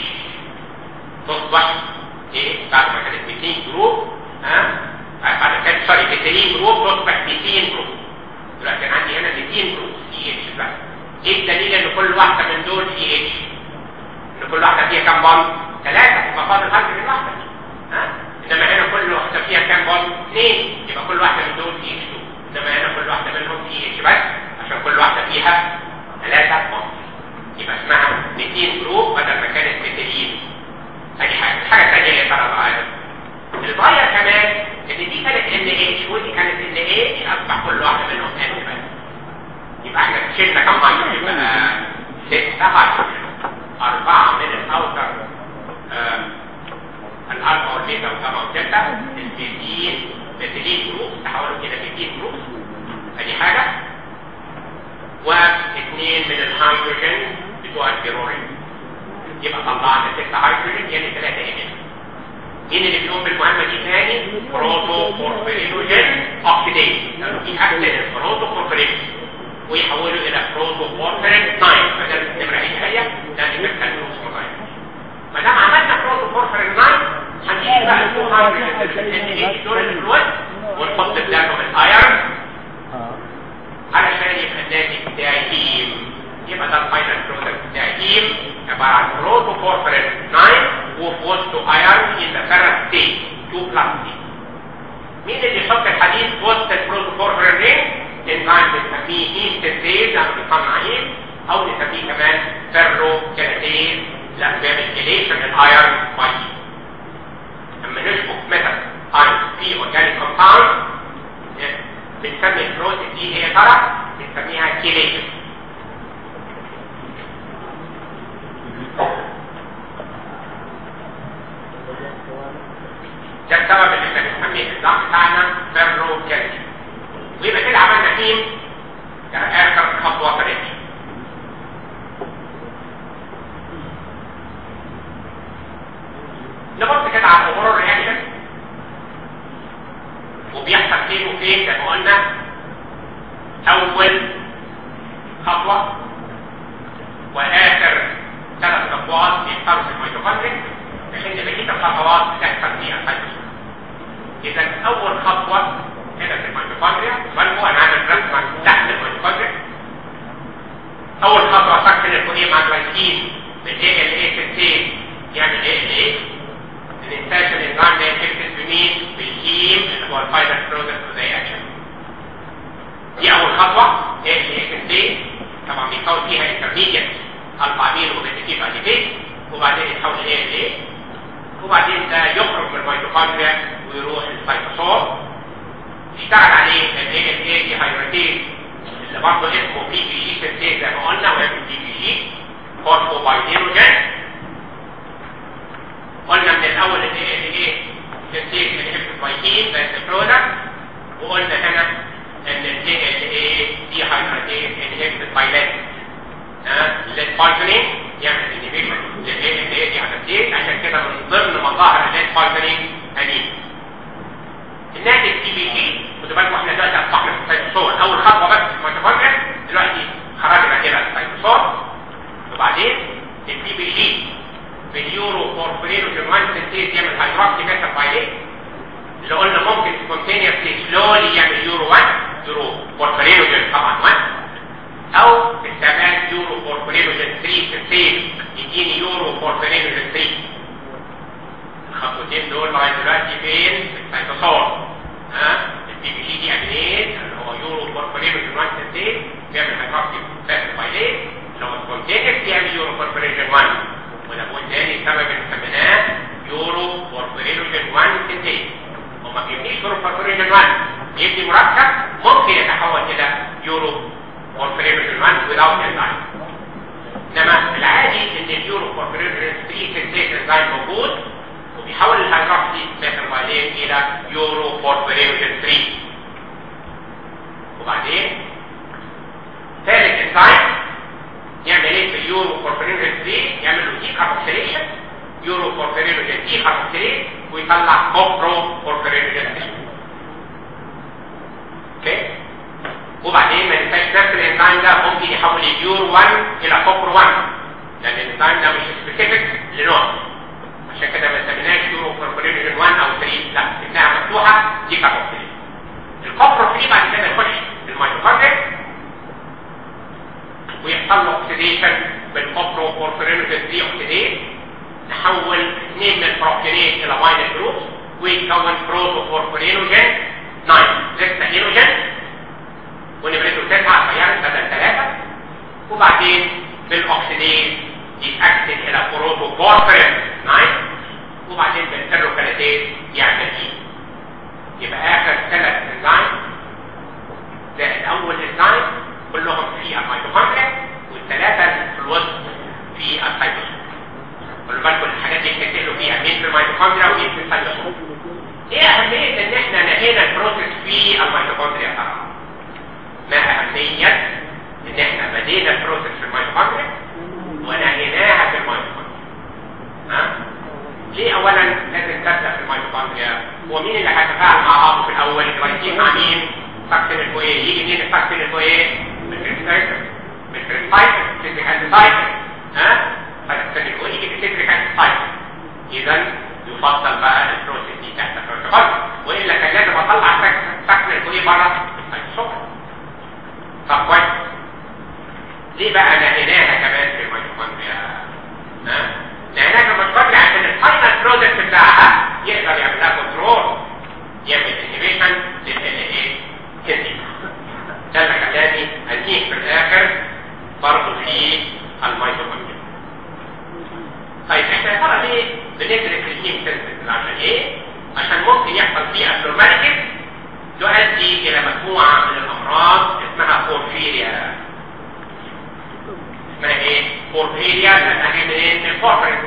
تصبح ايه بعد ما كانت 200 جروب ها بعد ما كانت سوري 200 جروب تصبح 200 جروب دلوقتي انا عندي هنا 200 جروب سي اتش بس ايه الدليل ان كل واحده من دول سي اتش ان كل واحده فيها كام بوند ثلاثه يبقى فاضل هيدروجين واحده ها انما هنا كل واحده فيها كام بوند اثنين يبقى كل واحده من دول سي اتش 2 انما هنا كل واحده منهم سي اتش بس عشان كل واحده فيها ثلاثه بوند يبقى اسمها 200 جروب بدل ما كانت 200 ادي حاجه الحاجه الثانيه اللي ترى بقى الغايه كمان ان دي كانت ان اتش ودي كانت ان ايه اصبح كل واحده منهم ان بس يبقى احنا شلنا كم هايدروجين يبقى سته هايدروجين اربعه من الاوتر آه الالفا والبيتا والجاما والدلتا البيتين بيتين جروب تحولوا الى بيتين جروب ادي حاجه واثنين من الهيدروجين بتوع البيرورين يبقى طلعنا ستة هيدروجين يعني ثلاثة ايمين مين اللي بيقوم بالمهمة دي تاني؟ بروتو بورفيرينوجين اوكسيديز لانه في اكسد البروتو بورفيرين ويحولوا الى بروتو بورفيرين 9 بدل النمرة هي هي لان بيبقى الجروبس مغير ما دام عملنا بروتو بورفيرين 9 هنجيب بقى الفو هيدروجين دول الفلويد ونحط بدالهم الايرون علشان يبقى الناتج بتاعي هيم يبقى ده الفاينل برودكت بتاعي هيم عباره عن بروتو بورفيرين 9 وفي وسطه ايرون يبقى فيرس ستيت 2 بلس مين اللي يحط الحديد وسط البروتوبورفرين رينج انزيم بنسميه هيستيز لما بيصنع هيم او نسميه كمان فيرو كيراتين لما بيعمل كيليشن الايرون باي لما نشبك مثلا ايرون في اورجانيك كومباوند بنسمي البروسيس دي هي ترى بنسميها كيليشن ده السبب اللي احنا بنسميه النظام بتاعنا فيرو كيراتين ويبقى كده عملنا هيم اخر خطوه في نبص كده على الامور الرياكشن وبيحصل فين وفين زي ما قلنا اول خطوه واخر ثلاث خطوات بيحصلوا في الميتوكوندريا لان بقيه الخطوات بتحصل فيها السيتوسول اذا اول خطوه هنا في الميتوكوندريا بالكو انا عامل رسمه تحت الميتوكوندريا اول خطوه سكن الكوليه مع الجلايكين بالاي ال اي 60 يعمل ايه ال ايه الانتاج الانزيم ده يكتب بمين بالهيم اللي هو الفايبر برودكت رياكشن دي اول خطوه ايه ال اي 60 طبعا بيكون فيها انترميديت الفا امين وبيتيف اديبيت وبعدين يتحول ل ايه ال ايه وبعدين ده يخرج من الميتوكوندريا ويروح للسيتوسول يشتغل عليه ال اي ال اي دي هيدراتيز اللي برضه اسمه بي بي جي سنتيز زي ما قلنا ويعمل بي بي جي فوسفوبايدينوجين قلنا من الاول ان ايه ايه سنتيز من الهيبتوبايتين بس برودكت وقلنا هنا ان ال ايه دي هيدراتيز انهبت بايلات ها للبارتنينج يعمل انهبيشن لل ايه دي هيدراتيز عشان كده من ضمن مظاهر الليد انيم الناتج تي بي جي خدوا بالكم احنا دلوقتي اصبحنا في السيتوسول اول خطوه بس في الميتوكوندريا دلوقتي خرجنا كده السيتوسول وبعدين التي بي جي باليورو بورفرينوجين 1 سنتيز يعمل هيدروكسي ميثا بايليت اللي قلنا ممكن سبونتينيوسلي سلولي يعمل يورو 1 يورو بورفرينوجين طبعا 1 او استعمال يورو بورفرينوجين 3 سنتيز يديني يورو بورفرينوجين 3 الخطوتين دول لغايه دلوقتي فين؟ في السيتوسول ها البي بي جي دي امينيز اللي هو يورو بورفرينوجين 1 سنتيز بيعمل هيدروكسي ميثا بايليت لو سبونتينيوس يعمل يورو بورفرينوجين 1 وده هو تاني سبب اللي سميناه يورو بورفرينوجين 1 سنتيز وما بيبنيش يورو بورفرينوجين 1 بيبني مركب ممكن يتحول الى يورو بورفرينوجين 1 without enzyme انما العادي ان اليورو بورفرينوجين 3 سنتيز انزيم موجود وبيحول الهيدروكسي ميثانويلين الى يورو بورفرينوجين 3 وبعدين ثالث انزيم يعمل ايه في اليورو بورفرينوجين 3 يعمل له دي كاربوكسيليشن يورو بورفرينوجين دي كاربوكسيليت ويطلع كوبرو بورفرينوجين 3 اوكي وبعدين ما ننساش نفس الانزيم ده ممكن يحول اليورو 1 الى كوبرو 1 لان الانزيم ده مش سبيسيفيك لنوع عشان كده ما سميناش يورو بورفرينوجين 1 او 3 لا سميناها مفتوحه دي كاربوكسيليت الكوبرو 3 بعد كده يخش الميتوكوندريا ويحصل له اوكسيديشن بالكوبرو بورفرينوجين 3 اوكسيديز نحول اثنين من البروكينيز الى ماينس جروبس ويتكون بروتو بورفرينوجين 9 لسه هيروجين ونبرته 9 غيرت بدل 3 وبعدين بالاوكسيديز يتاكسد الى بروتو بورفرين 9 وبعدين بالفيروكاليتيز يعمل ايه يبقى اخر ثلاث انزيم زائد اول انزيم كلهم في الميتوكوندريا والثلاثه في الوسط في السيتوسول خلوا بالكم الحاجات دي بتتسالوا فيها مين في الميتوكوندريا ومين في السيتوسول ايه اهميه ان احنا نهينا البروسيس في الميتوكوندريا طبعا ما اهميه ان احنا بدينا البروسيس في الميتوكوندريا ونهيناها في الميتوكوندريا ها ليه اولا لازم تبدا في الميتوكوندريا ومين اللي هيتفاعل مع بعضه في الاول الجلايكين مع مين فاكتين الفويه يجي مين الفاكتين الفويه بالكريستايكل بالكريستايكل سيتريك انتسايكل ها فاكتين الفويه يجي بالسيتريك انتسايكل اذا يفضل بقى البروسيس دي تحت البروتوكول والا كان لازم اطلع فاكتين الفويه بره الصبح طب كويس ليه بقى نهيناها كمان في الميتوكوندريا ها نهيناها في الميتوكوندريا عشان الفاينل برودكت بتاعها يقدر يعمل لها كنترول يعمل انهبيشن دي abnormalities تؤدي الى مجموعة من الامراض اسمها بورفيريا اسمها ايه؟ بورفيريا لانها جايه منين؟ من البورفرين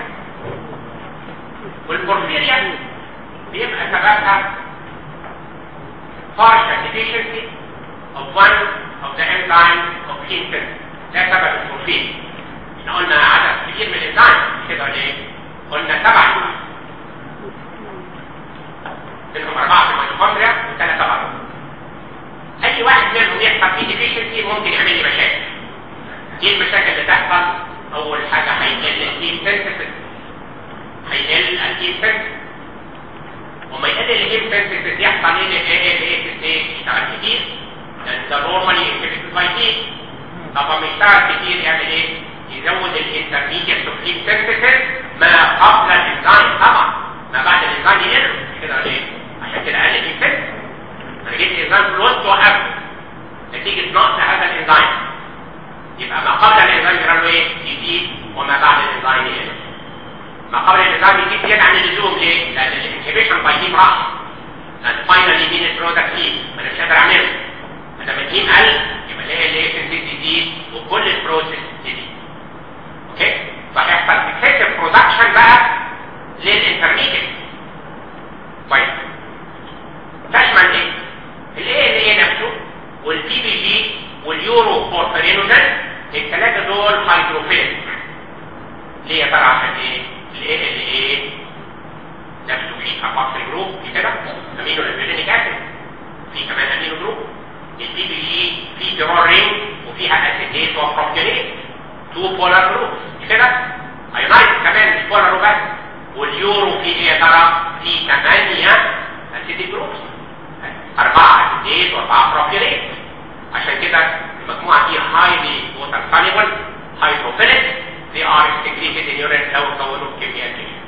والبورفيريا بيبقى سببها partial deficiency of one of the enzymes of heme ده سبب البورفيريا احنا قلنا عدد كبير من الانزيم كده ولا ايه؟ قلنا سبعة منهم أربعة في الميتوكوندريا وثلاثة بره أي واحد منهم يحصل فيه ديفيشنسي ممكن يعمل لي مشاكل ايه المشاكل اللي تحصل؟ أول حاجة هيقل الهيم سنسيتيف هيقل الهيم سنسيتيف وما يقل الهيم سنسيتيف يحصل ايه ايه ايه ايه يشتغل كتير لأن ده نورمالي انهبيتد باي هيم طب ما يشتغل كتير يعمل ايه؟ يزود الانترميديت اوف هيم سنسيتيف ما قبل الانزيم طبعا ما بعد الانزيم يقل كده ليه؟ عشان كده قال الانفكت انا جبت انزيم في الوسط وقفت نتيجة نقص هذا الانزيم يبقى ما قبل الانزيم يجرى له ايه؟ يزيد وما بعد الانزيم يقل ما قبل الانزيم يزيد زيادة عن اللزوم ليه؟ لان الانهبيشن باي هيم راح لان فاينلي مين البرودكت هيم ما انا مش قادر اعمله لما الهيم قل يبقى ليه ليه سنتيز يزيد وكل البروسيس تزيد اوكي؟ فهيحصل اكسسيف برودكشن بقى للانترميديت طيب تشمل ايه الايه اللي هي نفسه والبي بي جي واليورو بورفيرينوجين الثلاثه دول هيدروفيليك ليه يا ترى عشان ايه الايه اللي ايه نفسه فيه كاربوكسيل جروب في كده امينو ليبيدينيك اسيد في كمان امينو جروب البي بي جي في تيرورين وفيها اسيديت وبروبيونيت تو بولار جروبس كده ايونايز كمان مش بولار وبس واليورو في ايه يا ترى في 8 اسيدي جروبس أربعة اسيديت وأربعة بروبيونيت عشان كده المجموعة دي highly water soluble hydrophilic they are secreted in urine لو كونوا كميات كبيرة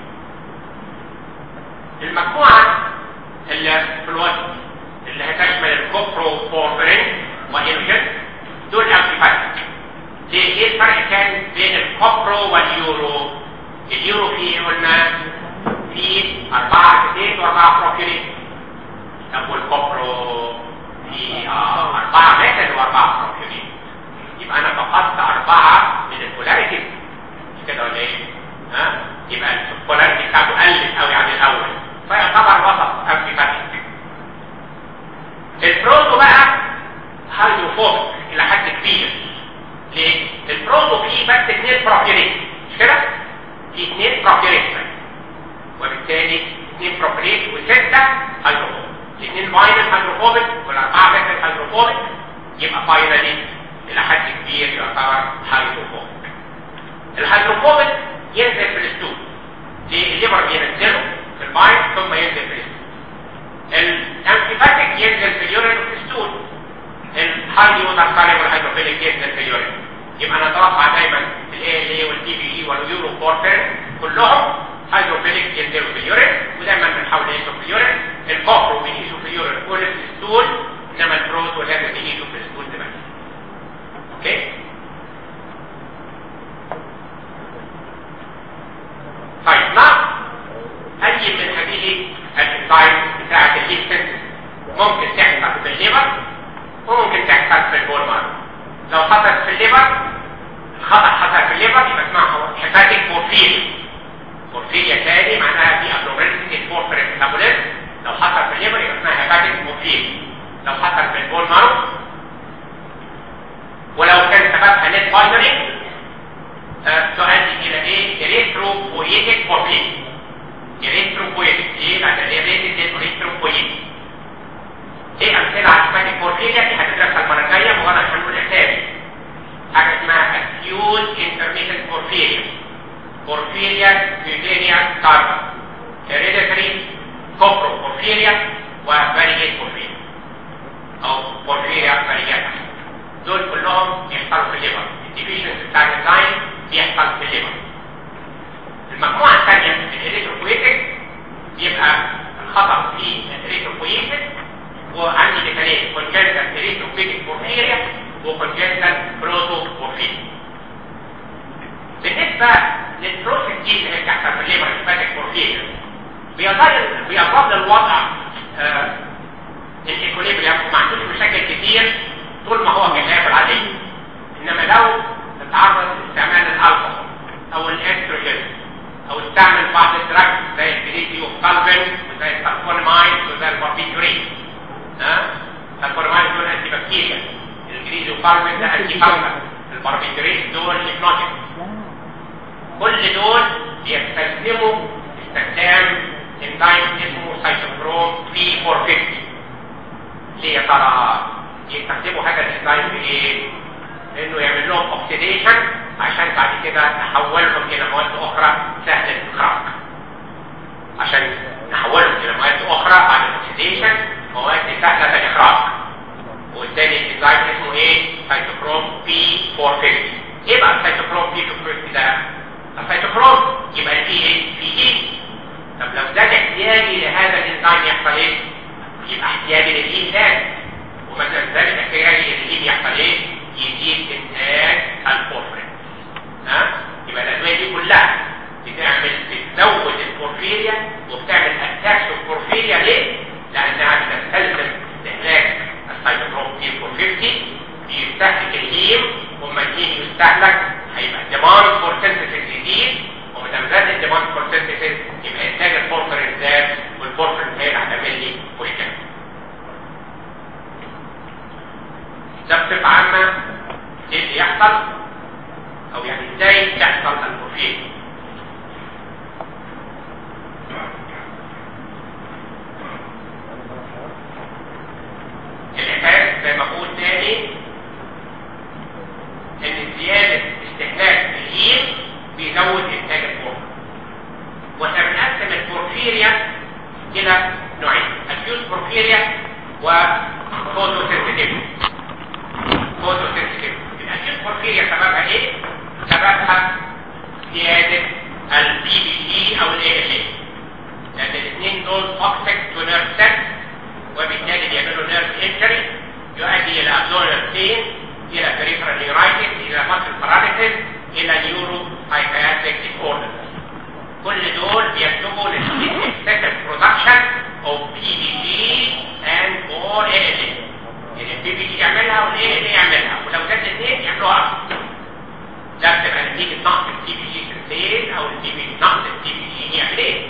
المجموعة اللي في الوسط اللي هتشمل الكوبرو بورفرين وإنوجين دول أنتيفاتيك ليه ايه الفرق كان بين الكوبرو واليورو اليورو فيه قلنا فيه أربعة اسيديت وأربعة بروبيونيت طب والكوبرو فيه آه أربعة ميتال وأربعة بروبيونيت يبقى أنا فقدت أربعة من البولاريتي مش كده ولا إيه؟ ها؟ يبقى البولاريتي بتاعته قلت قوي عن الأول فيعتبر وسط أمفيفاتيك البروتو بقى هيدروفوبيك إلى حد كبير ليه؟ البروتو فيه بس اثنين بروبيونيت مش كده؟ في اثنين بروبيونيت وبالتالي اثنين بروبيونيت وستة هيدروفوبيك الاثنين فاينل هيدروفوبيك والاربعه بيتل هيدروفوبيك يبقى فاينلي الى حد كبير يعتبر هيدروفوبيك الهيدروفوبيك ينزل في الستول الليبر بينزله في البايت ثم ينزل في الستول الانتيباتيك ينزل في اليورين وفي الستول الهايلي ووتر ساليبل هيدروفيليك ينزل في اليورين يبقى انا اتوقع دايما الاي ال اي والبي بي اي واليورو بورفير كلهم هيدروفيليك ينزلوا في اليورين ودايما بنحاول نقيسهم في اليورين الكوبرو بنقيسه في اليورين كل في الستول انما البروت ولازم نقيسه في الستول ده بس اوكي طيب نعم اي من هذه الانزايم بتاعه الليبسنس ممكن تحصل في الليبر وممكن تحصل في البول مارو لو حصلت في الليبر الخطأ حصل في الليبر يبقى اسمها هيباتيك بورفيريا بورفيريا تاني معناها في ابنورماليتي البورفيريا ميتابوليزم لو حصل في الليبر يبقى اسمها هيباتيك بورفيريا لو حصل في البول مارو ولو كان سببها نت باينري تؤدي الى ايه؟ اريثروبويتيك بورفيريا اريثروبويتيك ايه؟ عشان اريثروبويتيك اريثروبويتيك ايه امثله على هيباتيك بورفيريا دي هتدرسها المره الجايه مجرد هنقول اسامي حاجه اسمها acute intermittent porphyria porphyria cutaneous carpa hereditary coproporphyria وvarigate porphyria او porphyria variegata دول كلهم بيحصلوا في الليبر الديفيشنس بتاع الانزيم بيحصل في الليبر المجموعه الثانيه الاريثروبويتك يبقى الخطا في الاريثروبويتك وعندي مثالين congenital erythropoietic porphyria وcongenital protoporphyria بالنسبة للبروسيس دي اللي بتحصل في الليبر الهيباتيك بورفيريا بيظل بيظل الوضع آه ها الفورمالين دول انتي بكتيريا الجريزو فارمين ده انتي فانجل الباربيتريت دول هيبنوتيك كل دول بيستخدموا استخدام انزيم اسمه سايتوكروم 3450 ليه يا ترى يستخدموا هذا الانزيم في ايه؟ انه يعمل لهم اوكسيديشن عشان بعد كده نحولهم الى مواد اخرى سهله الاخراج عشان نحولهم الى مواد اخرى بعد الاكسيديشن مواد سهله الاخراج والتاني الانزيم اسمه ايه سيتوكروم بي 450 ايه بقى السيتوكروم بي 450 ده السيتوكروم يبقى فيه ايه فيه ايه طب لو زاد احتياجي لهذا الانزيم يحصل ايه يبقى احتياجي للهيم زاد ومثلا زاد احتياجي للهيم يحصل ايه يزيد انتاج البورفرين ها يبقى الادويه دي كلها بتعمل بتزود البورفيريا وبتعمل اتاكس البورفيريا ليه لانها بتستلزم استهلاك السيتوكروم بي 450 بيستهلك الهيم وما الهيم يستهلك هيبقى الديماند فور سينثيسيس يزيد وما دام زاد الديماند فور سينثيسيس يبقى انتاج البورفرين زاد والبورفرين زاد هتعمل لي مشكله ده بصفه عامه ايه اللي يحصل او يعني ازاي تحصل البورفيريا الحكايه زي ما بقول تاني ان زياده استهلاك الهيم بيزود انتاج البورفيريا واحنا بنقسم البورفيريا الى نوعين الفيوز بورفيريا وفوتوسنسيتيفيتي فوتوسنسيتيفيتي الفيوز بورفيريا سببها ايه؟ سببها زياده البي بي سي او الاي ال اي لان الاثنين دول توكسيك تو نيرف سيل وبالتالي بيعملوا نيرف انجري يؤدي الى ابدورال بين الى بريفرال نيورايتس الى ماسل باراليسيس الى نيورو سايكاياتريك ديسوردر كل دول بينتجوا للسيستم برودكشن اوف بي بي سي اند اور اي ال اي يعني البي بي سي يعملها والاي ال اي يعملها ولو زاد الاثنين يعملوها اكتر ده بتبقى نتيجه نقص البي بي سي سنتين او البي بي نقص البي بي سي يعمل ايه؟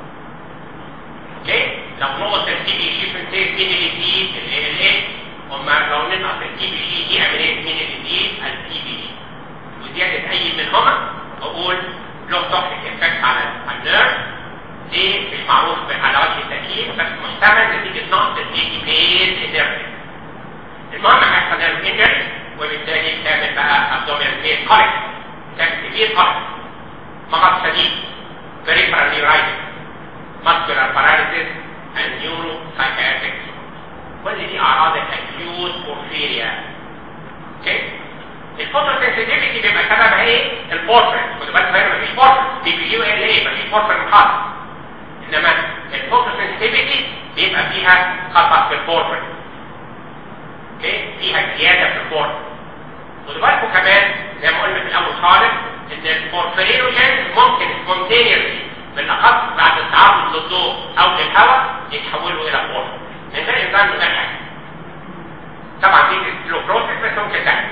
اوكي لو نقص البي بي سي سنتين مين اللي يزيد الاي ال اي اما لو ننقص البي بي سي يعمل ايه؟ مين اللي يزيد البي بي سي وزياده اي منهما اقول له توكسيك افكت على النيرف دي مش معروف على وجه التأكيد بس محتمل نتيجة نقص الدي بيز النيرف المهم هيحصل نيرف انجري وبالتالي تعمل بقى ابدومينال بين قلق تعمل كبير قلق مرض شديد بريفرال نيورايتس muscular paralysis and neuropsychiatric كل دي اعراض الاكيوت بورفيريا اوكي الفوتوسنسيتيفيتي بيبقى سببها ايه البورفرين خدوا بالك هنا مفيش بورفرين بي بي يو ال ايه مفيش بورفرين خالص انما الفوتوسنسيتيفيتي بيبقى فيها خطا في البورفرين اوكي فيها زياده في البورفرين خدوا بالكم كمان زي ما قلنا في الاول خالص ان البورفرينوجين ممكن سبونتينيوسلي بالاخص بعد التعرض للضوء او للهواء يتحولوا الى بورفرين من غير انسان من غير حاجه طبعا دي سلو بروسيس بس ممكن تحصل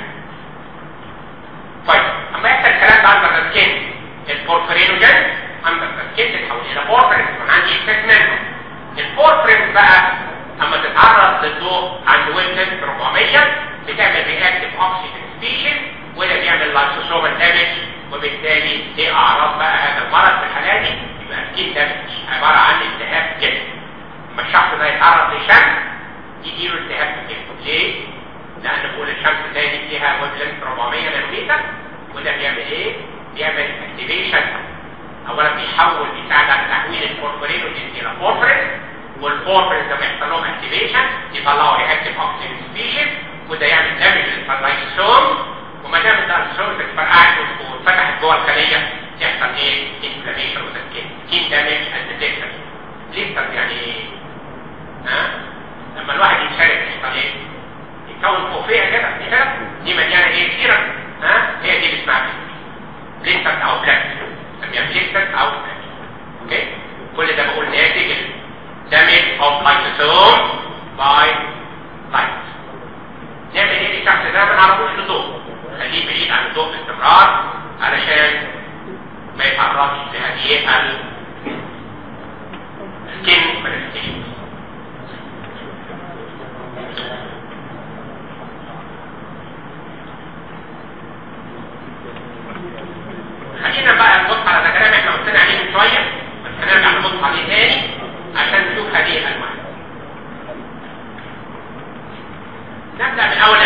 طيب اما يحصل الكلام ده عند السكين البورفرينوجين عند السكين تتحول الى بورفرين من عندي افكت منه البورفرين بقى اما تتعرض للضوء عند ويفلنس 400 بتعمل رياكتيف اوكسيجين سبيشيز وده بيعمل لايسوسومال دامج وبالتالي دي اعراض بقى هذا المرض في الحاله دي يبقى سكين دامج عباره عن التهاب جلد لما الشخص ده يتعرض للشمس يجي له التهاب في الجلد ليه؟ لان بقول الشمس ده دي فيها ويفلنس 400 نانومتر وده بيعمل ايه؟ بيعمل اكتيفيشن اولا بيحول بيساعد على تحويل الفورفرينوجين الى بورفرين والبورفرين ده بيحصل لهم اكتيفيشن يطلعوا رياكتيف اوكسيجين سبيشيز وده يعمل دامج للفلايسوم وما دام اللايسوم اتفرقعت واتفتحت جوه الخليه يحصل ايه؟ انفلاميشن وتسكين سكين دامج اند ديكتر ليستر يعني ايه؟ ها؟ لما الواحد يتشارك يحصل ايه؟ يتكون فوق فيها كده دي كده دي مليانه ايه كتيره ها هي دي اللي اسمها بليستر او بلاك نسميها بليستر او بلاك اوكي كل ده بقول ناتج damage of lysosome by light نعمل ايه للشخص ده ما نعرفوش للضوء خليه بعيد عن الضوء باستمرار علشان ما يتعرضش لهذه ال skin manifestations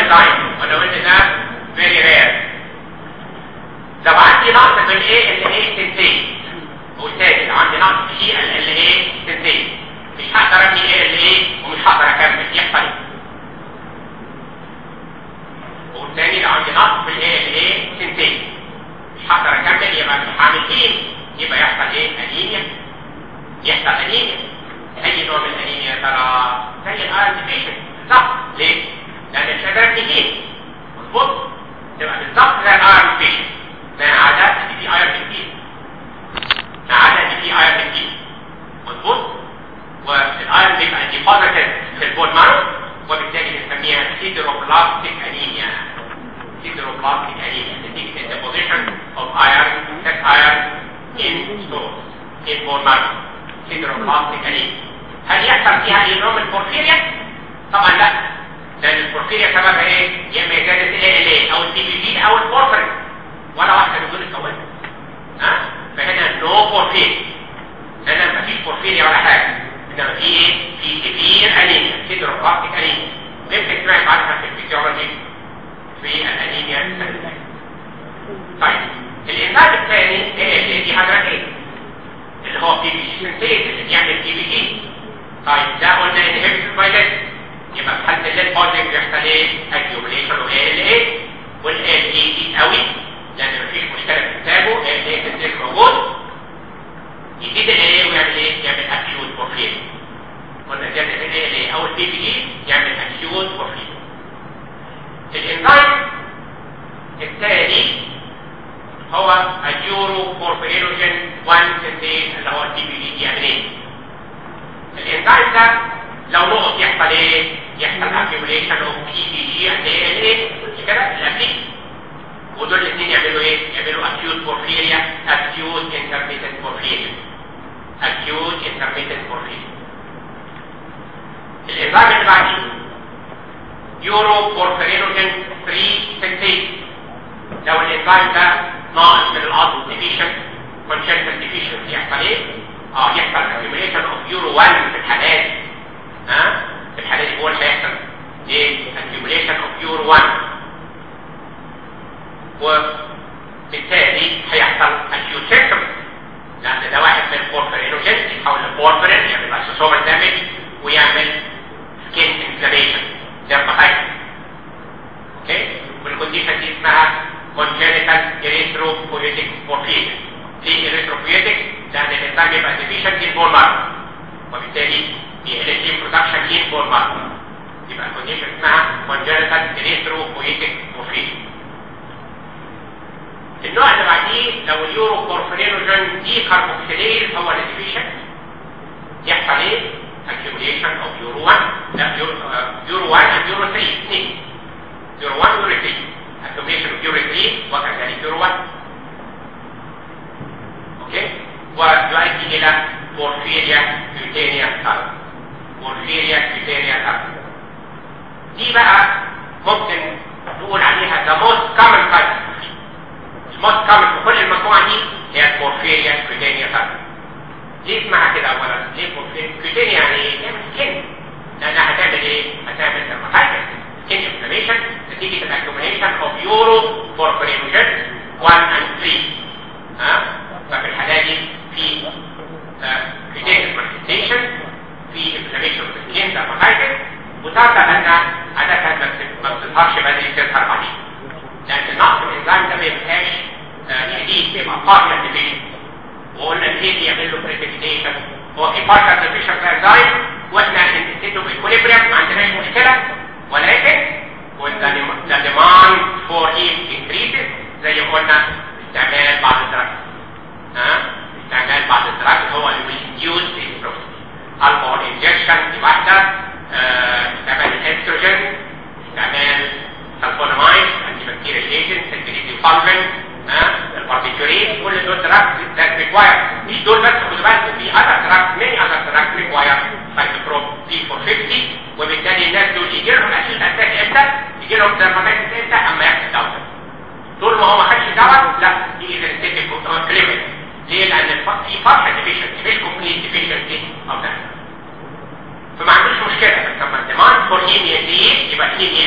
انزايم ولو ان ده فيري رير لو عندي نقص في الايه اللي هي سنتين والتاني لو عندي نقص في الايه اللي هي سنتين مش هقدر ابني ايه اللي ايه ومش هقدر اكمل يحصل ايه والتاني لو عندي نقص في الايه اللي هي سنتين مش هقدر اكمل يبقى مش هعمل ايه يبقى يحصل ايه انيميا يحصل انيميا اي نوع من الانيميا ترى زي الايرون ديفيشن صح ليه؟ لان مش قادر ابني ايه مظبوط تبقى بالظبط زي الايرون ديفيشن ما عدا ان في ايرون كتير ما عدا ان في ايرون كتير مظبوط والايرون بيبقى ديبوزيتد في البون مارو وبالتالي بنسميها سيدروبلاستيك انيميا سيدروبلاستيك انيميا نتيجه الديبوزيشن اوف ايرون سيت ايرون ان ستورز ان بون مارو سيدروبلاستيك انيميا هل يحصل فيها اي نوع من البورفيريا؟ طبعا لا لان البورفيريا سببها ايه؟ يا اما زياده الاي ال اي او البي بي جي او البورفرين ولا واحده من دول اتكونت ها فهنا نو بورفيريا هنا مفيش بورفيريا ولا حاجه انما في ايه؟ في سيفير انيميا سيدروبلاستيك انيميا يمكن تسمع عنها في الفيزيولوجي في الانيميا السلبيه طيب الانزيم الثاني ايه دي حضرتك ايه؟ اللي هو بي بي جي سنتيز اللي بيعمل بي بي جي طيب ده قلنا انهبيتور بايلات يبقى في حاله الليد بودنج بيحصل ايه؟ اكيوميليشن و ال اي وال ال اي دي قوي لان مفيش مشكله في كتابه ال اي سنتيز موجود يزيد ال اي ويعمل ايه؟ يعمل اكيوت بورفير قلنا زياده ال اي او البي بي جي يعمل اكيوت بورفير الانزيم الثاني هو اليورو بورفيرينوجين 1 سنتيز اللي هو البي بي جي يعمل ايه؟ الانزيم ده لو نقص يحصل ايه؟ يحصل accumulation of PDG and ALA مش كده؟ الابليك ودول الاثنين يعملوا ايه؟ يعملوا acute porphyria acute intermittent porphyria acute intermittent porphyria الانزيم اللي بعديه يورو بورفيرينوجين 3 سنتيز لو الانزيم ده ناقص من العضو ديفيشن congenital deficiency يحصل ايه؟ اه يحصل accumulation of يورو 1 في الحالات ها في الحالات دي هو اللي هيحصل ايه accumulation of يورو 1 وبالتالي هيحصل acute symptoms لان ده واحد من البورفرينوجين يتحول لبورفرين يعمل اسوسومال دامج ويعمل سكين انفلاميشن dermatitis اوكي والكونديشن دي اسمها congenital erythropoietic porphyria ليه erythropoietic لان الانسان بيبقى deficient in bone marrow وبالتالي بيقل الجين برودكشن in bone marrow يبقى الكونديشن اسمها congenital erythropoietic porphyria النوع اللي بعديه لو اليورو بورفرينوجين دي كاربوكسيليز هو اللي deficient يحصل ايه؟ accumulation of يورو 1 لا يورو, يورو 1 and يورو 3 اثنين يورو 1 ويورو 3 accumulation of يورو 3 وكذلك يورو 1 اوكي ويؤدي الى بورفيريا كيوتينيا كارب بورفيريا كيوتينيا كارب دي بقى ممكن نقول عليها the most common type الموست common في كل المجموعه دي هي البورفيريا كيوتينيا كارب ليه اسمها كده اولا ليه بورفيريا كيوتينيا يعني ايه؟ تعمل سكين لانها هتعمل ايه؟ هتعمل dermatitis skin inflammation نتيجه الاكيوميشن اوف يورو بورفيرينوجين 1 and 3 ها ففي الحالة دي في كريتينس مانيفستيشن في انفلاميشن اوف سكين dermatitis وتعرف ان عادة ما بتظهرش بدري بتظهر بعدين لان نقص الانزيم ده ما يبقاش شديد بيبقى بارشال ديفيشن وقلنا الايه يعمل له بريسبيتيشن هو في بارشال ديفيشن في الانزيم واحنا نسيته في ايكوليبريم ما عندناش مشكله ولكن وذا ديماند فور ايم انكريزز زي ما قلنا استعمال بعض الدراجز ها استعمال بعض الدراجز هو اللي بيديوز البروسيس الكحول انجكشن دي واحده استعمال الاستروجين استعمال سلفونامايد انتي بكتيريال ايجنت سنتيليتي سولفنت ها الباربيتوريت كل دول دراجز ذات ريكواير مش دول بس خدوا بالكم في اذر دراجز ماني اذر دراجز ريكواير سايكلوبروب بي 450 وبالتالي الناس دول يجي لهم اكيد اتاك امتى؟ يجي لهم درماتيتس امتى؟ اما يحصل دواء طول ما هو ما خدش دواء لا يجي للستيك كليمت ليه؟ لان في فرحه ديفيشنسي مش كومبليت ديفيشنسي او ده فما عندوش مشكله بس لما الديماند فور ايم يزيد يبقى ايم يقل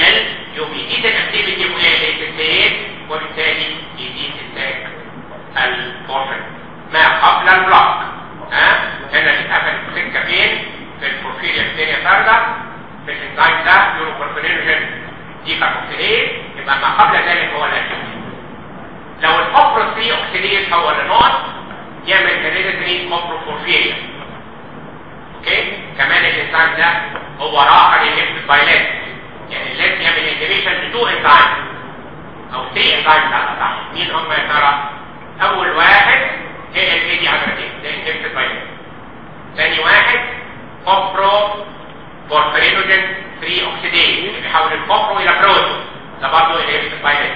يوم يزيد الاكتيفيتي والانتاج وبالتالي يزيد انتاج البورفين ما قبل البلوك ها هنا اتقفل سكه فين في البورفيريا الثانيه فارده في الانزيم ده يوروبورفينوجين دي كاربوكسيليز يبقى ما قبل ذلك هو الاكتيفيتي لو الكوبرو 3 اوكسيديز هو اللي نقط يعمل هيريديتري كوبروبورفيريا اوكي كمان الانزيم ده هو راح للليفت بايلات يعني الليفت يعمل انهبيشن لتو انزيم او 3 انزيم لا صح مين هم يا ترى اول واحد هي ال دي عددين ده الليفت بايلات ثاني واحد كوبرو بورفيرينوجين 3 اوكسيديز اللي بيحول الكوبرو الى بروتو ده برضه الليفت بايلات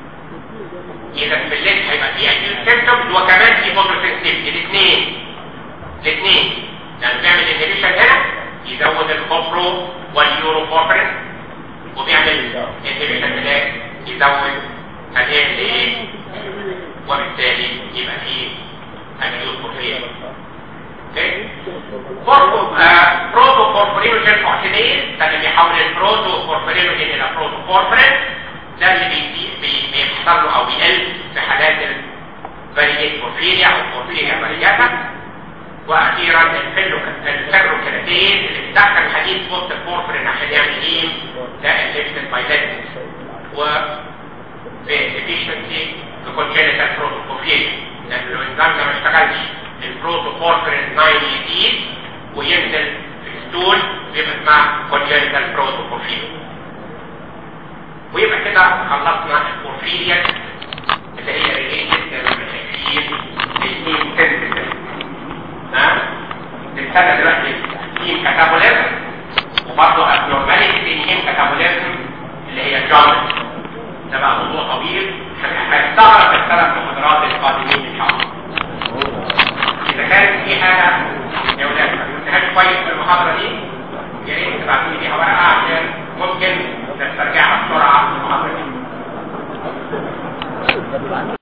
اذا في الليل هيبقى فيه اكيد سيمتومز وكمان في فوتوسنسيتيفيتي الاثنين الاثنين يعني بيعمل انهبيشن هنا يزود الكوبرو واليوروبورفرين وبيعمل انهبيشن هناك يزود الان ايه وبالتالي يبقى فيه اليوروبورفين اوكي برضه بروتو بورفرينوجين اوكسيديز ده اللي بيحول البروتو بورفرينوجين الى بروتو بورفرين ده اللي بي بي بيحصل له او بيقل في حالات الفاريجيت بورفيريا او بورفيريا فاريجاتا واخيرا الفيروكراتين اللي بيدخل حديد وسط البورفرين عشان يعمل ايه ده الليفت بايلاتس و efficiency في congenital protoporphyria لان لو الانزيم ده ما اشتغلش البروتوبورفرين 9 يزيد وينزل في الستول بيبقى اسمها congenital protoporphyria ويبقى كده خلصنا البورفيريا اللي هي ريليتد للمشاكل للهيم سنسيتيف ها نستنى دلوقتي هيم كاتابوليزم وبرضه ابنورماليتي في الهيم كاتابوليزم اللي هي جامد ده بقى موضوع طويل هنستغرق في الثلاث محاضرات القادمين ان شاء الله اذا كانت في حاجه يا ولاد ما فهمتهاش كويس في المحاضره دي يا ريت تبعتوا لي بيها ورقه عشان